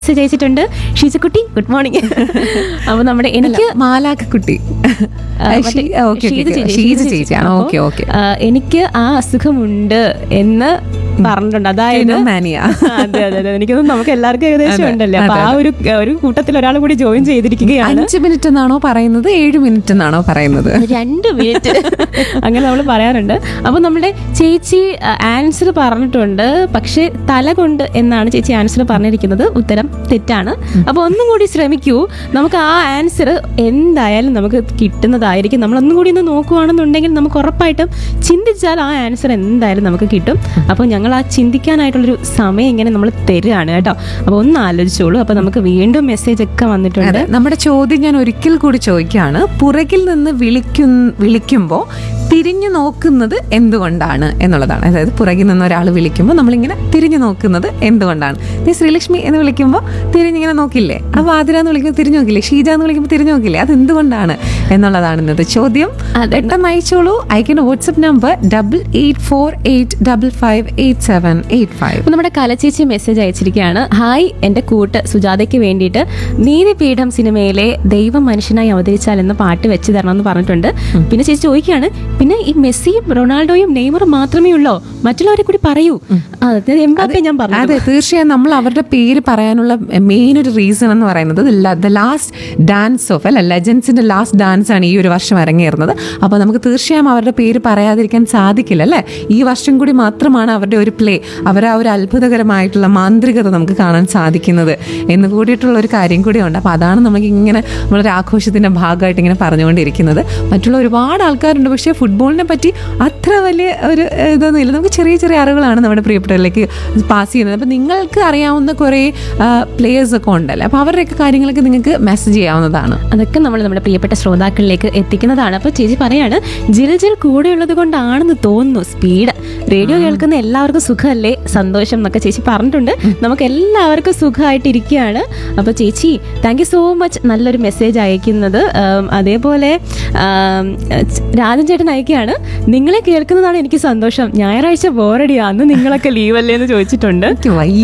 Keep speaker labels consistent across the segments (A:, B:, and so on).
A: Message അയച്ചിട്ടുണ്ട് ഷീജക്കുട്ടി good morning അപ്പൊ നമ്മുടെ എനിക്ക്
B: മാലാക്കുട്ടി
A: ആ, മറ്റേ ഷീജ ചേച്ചി,
B: ഷീജ
A: ഷീജ
B: ചേച്ചിയാണ്
A: അപ്പോ,
B: ഓക്കെ ഓക്കെ
A: ആ, എനിക്ക് ആ അസുഖമുണ്ട് എന്ന് പറഞ്ഞിട്ടുണ്ട് അതായത്
B: മാനിയ
A: അതെ അതെ അതെ എനിക്കൊന്നും നമുക്ക് എല്ലാവർക്കും ഏകദേശം
B: അതെ,
A: ഉണ്ടല്ലോ അപ്പൊ ആ
B: അതെ,
A: ഒരു ഒരു കൂട്ടത്തിൽ ഒരാൾ കൂടി ജോയിൻ ചെയ്തിരിക്കുകയാണ്
B: അഞ്ച് മിനിറ്റ് എന്നാണോ പറയുന്നത് ഏഴ് മിനിറ്റ് എന്നാണോ പറയുന്നത്
A: രണ്ട് മിനിറ്റ് അങ്ങനെ നമ്മൾ പറയാറുണ്ട് അപ്പൊ നമ്മുടെ ചേച്ചി ആൻസർ പറഞ്ഞിട്ടുണ്ട് പക്ഷെ തല കൊണ്ട് എന്നാണ് ചേച്ചി ആൻസർ പറഞ്ഞിരിക്കുന്നത് ഉത്തരം തെറ്റാണ് അപ്പൊ ഒന്നും കൂടി ശ്രമിക്കൂ നമുക്ക് ആ ആൻസർ എന്തായാലും നമുക്ക് കിട്ടുന്നതായിരിക്കും നമ്മൾ ഒന്നും കൂടി ഒന്ന് നോക്കുവാണെന്നുണ്ടെങ്കിൽ നമുക്ക് ഉറപ്പായിട്ടും ചിന്തിച്ചാൽ ആ ആൻസർ എന്തായാലും നമുക്ക് കിട്ടും അപ്പോൾ ഞങ്ങൾ ആ ചിന്തിക്കാനായിട്ടുള്ളൊരു സമയം ഇങ്ങനെ നമ്മൾ തരികയാണ് കേട്ടോ അപ്പോൾ ഒന്ന് ആലോചിച്ചോളൂ അപ്പോൾ നമുക്ക് വീണ്ടും മെസ്സേജ് ഒക്കെ വന്നിട്ടുണ്ട്
B: അതെ നമ്മുടെ ചോദ്യം ഞാൻ ഒരിക്കൽ കൂടി ചോദിക്കുകയാണ് പുറകിൽ നിന്ന് വിളിക്കു വിളിക്കുമ്പോൾ തിരിഞ്ഞു നോക്കുന്നത് എന്തുകൊണ്ടാണ് എന്നുള്ളതാണ് അതായത് പുറകിൽ നിന്ന് ഒരാൾ വിളിക്കുമ്പോൾ നമ്മളിങ്ങനെ തിരിഞ്ഞു നോക്കുന്നത് എന്തുകൊണ്ടാണ് നീ ശ്രീലക്ഷ്മി എന്ന് വിളിക്കുമ്പോൾ തിരിഞ്ഞിങ്ങനെ നോക്കില്ലേ അപ്പോൾ ആതിര എന്ന് വിളിക്കുമ്പോൾ തിരിഞ്ഞു നോക്കില്ലേ ഷീജ എന്ന് വിളിക്കുമ്പോൾ തിരിഞ്ഞു നോക്കില്ലേ അത് എന്തുകൊണ്ടാണ് എന്നുള്ളതാണ് ഇന്നത്തെ ചോദ്യം
A: അതെ.
B: പെട്ടെന്ന് അയച്ചോളൂ അയക്കേണ്ട WhatsApp number double eight four eight double five eight seven eight five
A: അപ്പൊ നമ്മുടെ കലച്ചേച്ചി മെസ്സേജ് അയച്ചിരിക്കുകയാണ് ഹായ് എൻ്റെ കൂട്ട് സുജാതയ്ക്ക് വേണ്ടിയിട്ട് നീതിപീഠം സിനിമയിലെ ദൈവം മനുഷ്യനായി അവതരിച്ചാൽ എന്ന പാട്ട് വെച്ച് തരണം എന്ന് പറഞ്ഞിട്ടുണ്ട് പിന്നെ ചേച്ചി ചോദിക്കുകയാണ് പിന്നെ ഈ മെസ്സിയും റൊണാൾഡോയും നെയ്മറും മാത്രമേ ഉള്ളോ മറ്റുള്ളവരെ കൂടി പറയൂ ആ, അത് എംബാപ്പെ ഞാൻ പറഞ്ഞു
B: അതെ തീർച്ചയായും നമ്മൾ അവരുടെ പേര് പറയാനുള്ള മെയിൻ ഒരു റീസൺ എന്ന് പറയുന്നത് ദ ലാസ്റ്റ് ഡാൻസ് ഓഫ് അല്ല ലെജൻസിന്റെ ലാസ്റ്റ് ഡാൻസ് ആണ് ഈ ഒരു വർഷം ഇറങ്ങിയിരുന്നത് അപ്പോൾ നമുക്ക് തീർച്ചയായും അവരുടെ പേര് പറയാതിരിക്കാൻ സാധിക്കില്ല അല്ലേ ഈ വർഷം കൂടി മാത്രമാണ് അവരുടെ ഒരു പ്ലേ അവരെ ആ ഒരു അത്ഭുതകരമായിട്ടുള്ള മാന്ത്രികത നമുക്ക് കാണാൻ സാധിക്കുന്നത് എന്ന് കൂടിയിട്ടുള്ള ഒരു കാര്യം കൂടിയുണ്ട് അപ്പോൾ അതാണ് നമുക്ക് ഇങ്ങനെ നമ്മളൊരു ആഘോഷത്തിന്റെ ഭാഗമായിട്ട് ഇങ്ങനെ പറഞ്ഞുകൊണ്ടിരിക്കുന്നത് മറ്റുള്ള ഒരുപാട് ആൾക്കാരുണ്ട് പക്ഷേ ഫുട്ബോളിനെ പറ്റി അത്ര വലിയ ഒരു ഇതൊന്നും ഇല്ല നമുക്ക് ചെറിയ ചെറിയ അറിവുകളാണ് നമ്മുടെ പ്രിയപ്പെട്ടവരിലേക്ക് പാസ് ചെയ്യുന്നത് അപ്പോൾ നിങ്ങൾക്ക് അറിയാവുന്ന കുറേ പ്ലേയേഴ്സ് ഒക്കെ ഉണ്ടല്ലോ അപ്പോൾ അവരുടെയൊക്കെ കാര്യങ്ങളൊക്കെ നിങ്ങൾക്ക് മെസ്സേജ് ചെയ്യാവുന്നതാണ്
A: അതൊക്കെ നമ്മൾ നമ്മുടെ പ്രിയപ്പെട്ട ശ്രോതാക്കളിലേക്ക് എത്തിക്കുന്നതാണ് അപ്പോൾ ചേച്ചി പറയാണ് ജിൽ ജിൽ കൂടെയുള്ളത് കൊണ്ടാണെന്ന് തോന്നുന്നു സ്പീഡ് റേഡിയോ കേൾക്കുന്ന എല്ലാവർക്കും സുഖമല്ലേ സന്തോഷം എന്നൊക്കെ ചേച്ചി പറഞ്ഞിട്ടുണ്ട് നമുക്ക് എല്ലാവർക്കും സുഖമായിട്ട് ഇരിക്കുകയാണ് അപ്പോൾ ചേച്ചി താങ്ക് യു സോ മച്ച് നല്ലൊരു മെസ്സേജ് അയക്കുന്നത് ആം, അതേപോലെ ആം, ച- രാജൻ ചേട്ടൻ അയക്കുകയാണ് നിങ്ങളെ കേൾക്കുന്നതാണ് എനിക്ക് സന്തോഷം ഞായറാഴ്ച ബോറടിയാ അന്ന് നിങ്ങളൊക്കെ ലീവല്ലേ എന്ന് ചോദിച്ചിട്ടുണ്ട്
B: എനിക്ക് വയ്യ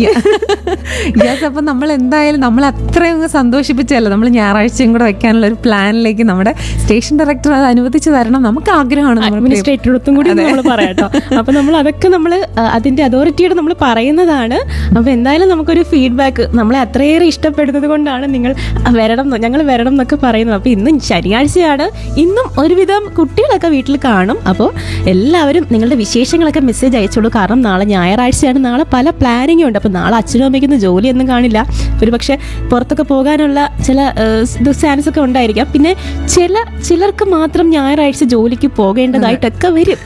B: യെസ് അപ്പം നമ്മൾ എന്തായാലും നമ്മൾ അത്രയും അങ്ങ് സന്തോഷിപ്പിച്ചല്ലോ നമ്മൾ ഞായറാഴ്ചയും കൂടെ വെക്കാനുള്ള ഒരു പ്ലാനിലേക്ക് നമ്മുടെ സ്റ്റേഷൻ ഡയറക്ടർ അത് അനുവദിച്ചു തരണം നമുക്ക് ആഗ്രഹമാണ് നമ്മുടെ പ്രിയ-
A: അഡ്മിനിസ്ട്രേറ്ററടുത്തും കൂടി നമ്മൾ പറയാട്ടോ അപ്പൊ നമ്മൾ അതൊക്കെ നമ്മൾ അതിന്റെ അതോറിറ്റിയോട് നമ്മൾ പറയുന്നതാണ് അപ്പൊ എന്തായാലും നമുക്കൊരു ഫീഡ്ബാക്ക് നമ്മളെ അത്രയേറെ ഇഷ്ടപ്പെടുന്നത് കൊണ്ടാണ് നിങ്ങൾ വരണം എന്ന് ഞങ്ങൾ വരണം എന്നൊക്കെ പറയുന്നത് അപ്പൊ ഇന്ന് ശനിയാഴ്ചയാണ് ഇന്നും ഒരുവിധം കുട്ടികളൊക്കെ വീട്ടിൽ കാണും അപ്പോൾ എല്ലാവരും നിങ്ങളുടെ വിശേഷങ്ങളൊക്കെ മെസ്സേജ് അയച്ചോളൂ കാരണം നാളെ ഞായറാഴ്ചയാണ് നാളെ പല പ്ലാനിങ്ങും ഉണ്ട് അപ്പോൾ നാളെ അച്ഛനും അമ്മയ്ക്കൊന്നും ജോലിയൊന്നും കാണില്ല ഒരു പക്ഷേ പുറത്തൊക്കെ പോകാനുള്ള ചില ചാൻസ് ഒക്കെ ഉണ്ടായിരിക്കാം പിന്നെ ചില ചിലർക്ക് മാത്രം ഞായറാഴ്ച ജോലിക്ക് പോകേണ്ടതായിട്ടൊക്കെ വരും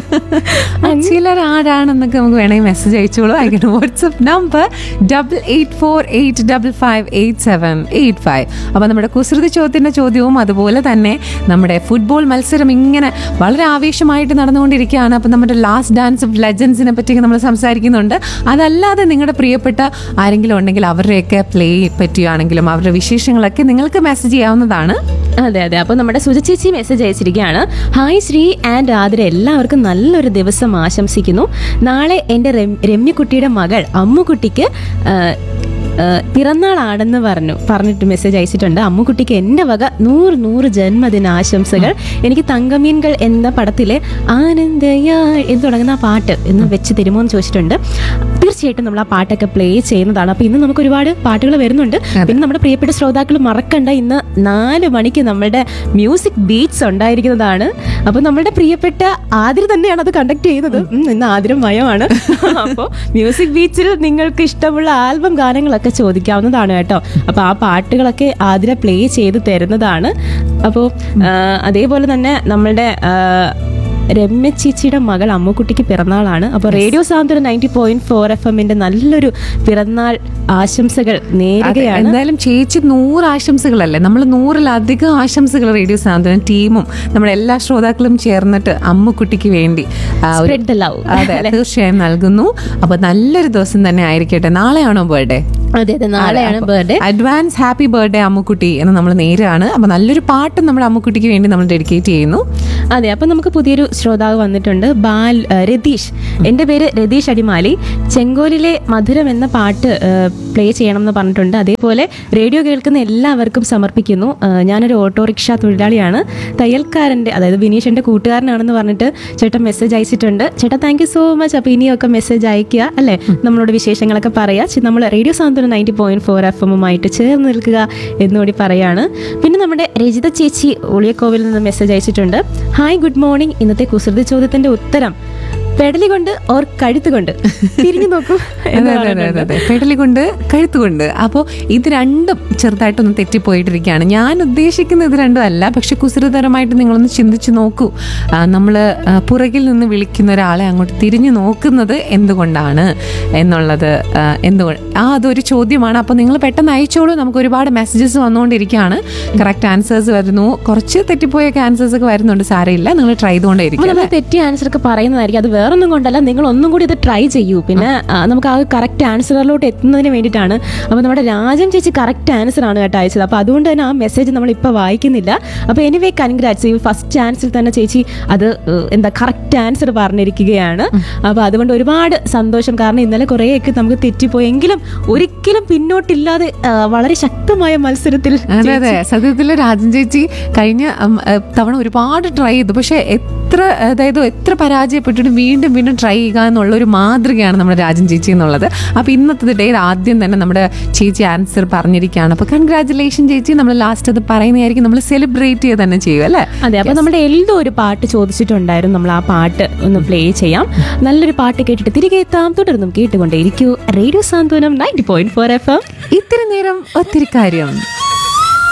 B: ചിലർ ആരാണെന്നൊക്കെ നമുക്ക് വേണമെങ്കിൽ മെസ്സേജ് അയച്ചോളൂ അയക്കണം WhatsApp number double eight four eight double five eight seven eight five അപ്പോൾ നമ്മുടെ കുസൃതി ചോദ്യത്തിൻ്റെ ചോദ്യവും അതുപോലെ തന്നെ നമ്മുടെ ഫുട്ബോൾ മത്സരം ഇങ്ങനെ വളരെ ആവേശമായിട്ട് നടന്നുകൊണ്ടിരിക്കുകയാണ് അപ്പോൾ നമ്മുടെ ലാസ്റ്റ് ഡാൻസ് ഓഫ് ലെജൻസിനെ പറ്റിയൊക്കെ നമ്മൾ സംസാരിക്കുന്നുണ്ട് അതല്ലാതെ നിങ്ങളുടെ പ്രിയപ്പെട്ട ആരെങ്കിലും ഉണ്ടെങ്കിൽ അവരുടെയൊക്കെ പ്ലേ പറ്റിയാണെങ്കിലും അവരുടെ വിശേഷങ്ങളൊക്കെ നിങ്ങൾക്ക് മെസ്സേജ് ചെയ്യാവുന്നതാണ്
A: അതെ അതെ അപ്പോൾ നമ്മുടെ സുജചേച്ചി മെസ്സേജ് അയച്ചിരിക്കുകയാണ് ഹായ് ശ്രീ ആൻഡ് ആതിര എല്ലാവർക്കും നല്ലൊരു ദിവസം ആശംസിക്കുന്നു നാളെ എൻ്റെ രം- രമ്യക്കുട്ടിയുടെ മകൾ അമ്മുക്കുട്ടിക്ക് ആ, ആ, പിറന്നാളാണെന്ന് പറഞ്ഞു പറഞ്ഞിട്ട് മെസ്സേജ് അയച്ചിട്ടുണ്ട് അമ്മുക്കുട്ടിക്ക് എൻ്റെ വക നൂറ് നൂറ് ജന്മദിന ആശംസകൾ എനിക്ക് തങ്കമീൻകൾ എന്ന പടത്തിലെ ആനന്ദയാ എന്ന് തുടങ്ങുന്ന ആ പാട്ട് എന്ന് വെച്ച് തരുമോ എന്ന് ചോദിച്ചിട്ടുണ്ട് തീർച്ചയായിട്ടും നമ്മൾ ആ പാട്ടൊക്കെ പ്ലേ ചെയ്യുന്നതാണ് അപ്പോൾ ഇന്ന് നമുക്ക് ഒരുപാട് പാട്ടുകൾ വരുന്നുണ്ട് പിന്നെ നമ്മുടെ പ്രിയപ്പെട്ട ശ്രോതാക്കൾ മറക്കണ്ട ഇന്ന് നാല് മണിക്ക് നമ്മുടെ മ്യൂസിക് ബീറ്റ്സ് ഉണ്ടായിരിക്കുന്നതാണ് അപ്പോൾ നമ്മുടെ പ്രിയപ്പെട്ട ആതിര തന്നെയാണ് അത് കണ്ടക്ട് ചെയ്യുന്നത് ഉം, ഇന്ന് ആതിരം മയമാണ് അപ്പോൾ മ്യൂസിക് ബീച്ചിൽ നിങ്ങൾക്ക് ഇഷ്ടമുള്ള ആൽബം ഗാനങ്ങളൊക്കെ ചോദിക്കാവുന്നതാണ് കേട്ടോ അപ്പോൾ ആ പാട്ടുകളൊക്കെ ആതിര പ്ലേ ചെയ്ത് തരുന്നതാണ് അപ്പോൾ അതേപോലെ തന്നെ നമ്മളുടെ ആ, രമ്യ ചേച്ചിയുടെ മകൾ അമ്മുക്കുട്ടിക്ക് പിറന്നാളാണ് അപ്പോൾ റേഡിയോ സാന്ത്വന നയൻറ്റി പോയിന്റ് ഫോർ എഫ് എമ്മിന്റെ നല്ലൊരു പിറന്നാൾ ആശംസകൾ നേരുകയാണ്
B: എന്തായാലും ചേച്ചി നൂറ് ആശംസകളല്ലേ നമ്മൾ നൂറിലധികം ആശംസകൾ റേഡിയോ സാന്ത്വനം ടീമും നമ്മുടെ എല്ലാ ശ്രോതാക്കളും ചേർന്നിട്ട് അമ്മുക്കുട്ടിക്ക് വേണ്ടി ആ, ഒരു-
A: Spread the love.
B: അതെ തീർച്ചയായും നൽകുന്നു അപ്പൊ നല്ലൊരു ദിവസം തന്നെ ആയിരിക്കട്ടെ നാളെയാണോ ബർത്ത്ഡേ
A: അതെ അതെ നാളെയാണ് ബർത്ത്ഡേ
B: അഡ്വാൻസ് ഹാപ്പി ബർത്ത്ഡേ അമ്മുക്കുട്ടി എന്ന് നമ്മൾ നേരാണ് അപ്പൊ നല്ലൊരു പാട്ടും നമ്മുടെ അമ്മുക്കുട്ടിക്ക് വേണ്ടി നമ്മൾ ഡെഡിക്കേറ്റ് ചെയ്യുന്നു
A: അതെ അപ്പം നമുക്ക് പുതിയൊരു ശ്രോതാവ് വന്നിട്ടുണ്ട് ബാൽ ആ, രതീഷ് എൻ്റെ പേര് രതീഷ് അടിമാലി ചെങ്കോലിലെ മധുരം എന്ന പാട്ട് പ്ലേ ചെയ്യണം എന്ന് പറഞ്ഞിട്ടുണ്ട് അതേപോലെ റേഡിയോ കേൾക്കുന്ന എല്ലാവർക്കും സമർപ്പിക്കുന്നു ആ, ഞാനൊരു ഓട്ടോറിക്ഷ തൊഴിലാളിയാണ് തയ്യൽക്കാരൻ്റെ അതായത് ബിനീഷ് എൻ്റെ കൂട്ടുകാരനാണെന്ന് പറഞ്ഞിട്ട് ചേട്ടൻ മെസ്സേജ് അയച്ചിട്ടുണ്ട് ചേട്ടാ താങ്ക് യു സോ മച്ച് അപ്പോൾ ഇനിയൊക്കെ മെസ്സേജ് അയക്കുക അല്ലേ നമ്മളോട് വിശേഷങ്ങളൊക്കെ പറയാം നമ്മൾ radio Santhwanam ninety point four F എമ്മുമായിട്ട് ചേർന്ന് നിൽക്കുക എന്നുകൂടി പറയാണ് പിന്നെ നമ്മുടെ രജിത ചേച്ചി ഒളിയക്കോവിൽ നിന്ന് മെസ്സേജ് അയച്ചിട്ടുണ്ട് ഹായ് ഗുഡ് മോർണിംഗ് ഇന്നത്തെ കുസൃതി ചോദ്യത്തിന്റെ ഉത്തരം പെടലി കൊണ്ട് ഓർ കഴുത്ത് കൊണ്ട് തിരിഞ്ഞു നോക്കൂ എന്ന്
B: അതെ, അതെ, അതെ,
A: പറഞ്ഞിട്ടുണ്ട്.
B: അതെ. പെടലി കൊണ്ട് കഴുത്തുകൊണ്ട് അപ്പോൾ ഇത് രണ്ടും ചെറുതായിട്ടൊന്ന് തെറ്റിപ്പോയിട്ടിരിക്കുകയാണ് ഞാൻ ഉദ്ദേശിക്കുന്ന ഇത് രണ്ടും അല്ല പക്ഷെ കുസൃതരമായിട്ട് നിങ്ങളൊന്ന് ചിന്തിച്ച് നോക്കൂ നമ്മൾ പുറകിൽ നിന്ന് വിളിക്കുന്ന ഒരാളെ അങ്ങോട്ട് തിരിഞ്ഞു നോക്കുന്നത് എന്തുകൊണ്ടാണ് എന്നുള്ളത് ആ, എന്തുകൊണ്ട് ആ അതൊരു ചോദ്യമാണ് അപ്പോൾ നിങ്ങൾ പെട്ടെന്ന് അയച്ചോളൂ നമുക്ക് ഒരുപാട് മെസ്സേജസ് വന്നുകൊണ്ടിരിക്കുകയാണ് കറക്റ്റ് ആൻസേഴ്സ് വരുന്നു കുറച്ച് തെറ്റിപ്പോയൊക്കെ ആൻസേഴ്സ് ഒക്കെ വരുന്നുണ്ട് സാരമില്ല നിങ്ങൾ ട്രൈ
A: അപ്പൊ
B: ചെയ്തുകൊണ്ടേയിരിക്കും
A: നമ്മൾ തെറ്റിയ ആൻസർ ഒക്കെ പറയുന്നതായിരിക്കും അത് വേറൊന്നും കൊണ്ടല്ല നിങ്ങൾ ഒന്നും കൂടി ഇത് ട്രൈ ചെയ്യൂ പിന്നെ ആ, നമുക്ക് ആ കറക്റ്റ് ആൻസറിലോട്ട് എത്തുന്നതിന് വേണ്ടിയിട്ടാണ് അപ്പോൾ നമ്മുടെ രാജം ചേച്ചി കറക്റ്റ് ആൻസർ ആണ് കേട്ടോ അയച്ചത് അപ്പോൾ അതുകൊണ്ട് തന്നെ ആ മെസ്സേജ് നമ്മൾ ഇപ്പോൾ വായിക്കുന്നില്ല അപ്പോൾ എനിവേ കൺഗ്രാറ്റ്സ് ഈ ഫസ്റ്റ് ആൻസറിൽ തന്നെ ചേച്ചി അത് ഏഹ്, എന്താ കറക്റ്റ് ആൻസർ പറഞ്ഞിരിക്കുകയാണ് അപ്പോൾ അതുകൊണ്ട് ഒരുപാട് സന്തോഷം കാരണം ഇന്നലെ കുറേയൊക്കെ നമുക്ക് തെറ്റിപ്പോയെങ്കിലും ഒരിക്കലും പിന്നോട്ടില്ലാതെ ആ, വളരെ ശക്തമായ മത്സരത്തിൽ
B: അതെ അതെ സത്യത്തിൽ രാജൻ ചേച്ചി കഴിഞ്ഞ ഉം, ഏ, തവണ ഒരുപാട് ട്രൈ ചെയ്തു പക്ഷെ എത്ര അതായത് എത്ര പരാജയപ്പെട്ടിട്ട് വീണ്ടും വീണ്ടും ട്രൈ ചെയ്യുക എന്നുള്ള ഒരു മാതൃകയാണ് നമ്മുടെ രാജൻ ചേച്ചി എന്നുള്ളത് അപ്പോൾ ഇന്നത്തെ ഡേ ആദ്യം തന്നെ നമ്മുടെ ചേച്ചി ആൻസർ പറഞ്ഞിരിക്കുകയാണ് അപ്പോൾ കൺഗ്രാറ്റുലേഷൻ ചേച്ചി നമ്മൾ ലാസ്റ്റ് അത് പറയുന്നതായിരിക്കും നമ്മൾ സെലിബ്രേറ്റ് ചെയ്യുക തന്നെ ചെയ്യും അല്ലേ
A: അതെ അപ്പൊ നമ്മുടെ എൽദോ ഒരു പാട്ട് ചോദിച്ചിട്ടുണ്ടായിരുന്നു നമ്മൾ ആ പാട്ട് ഒന്ന് പ്ലേ ചെയ്യാം നല്ലൊരു പാട്ട് കേട്ടിട്ട് തിരികെ എത്താം തുടർന്നും കേട്ടുകൊണ്ടേയിരിക്കൂ radio Santhwanam ninety point four F M
B: ഇത്തിരി നേരം ഒത്തിരി കാര്യം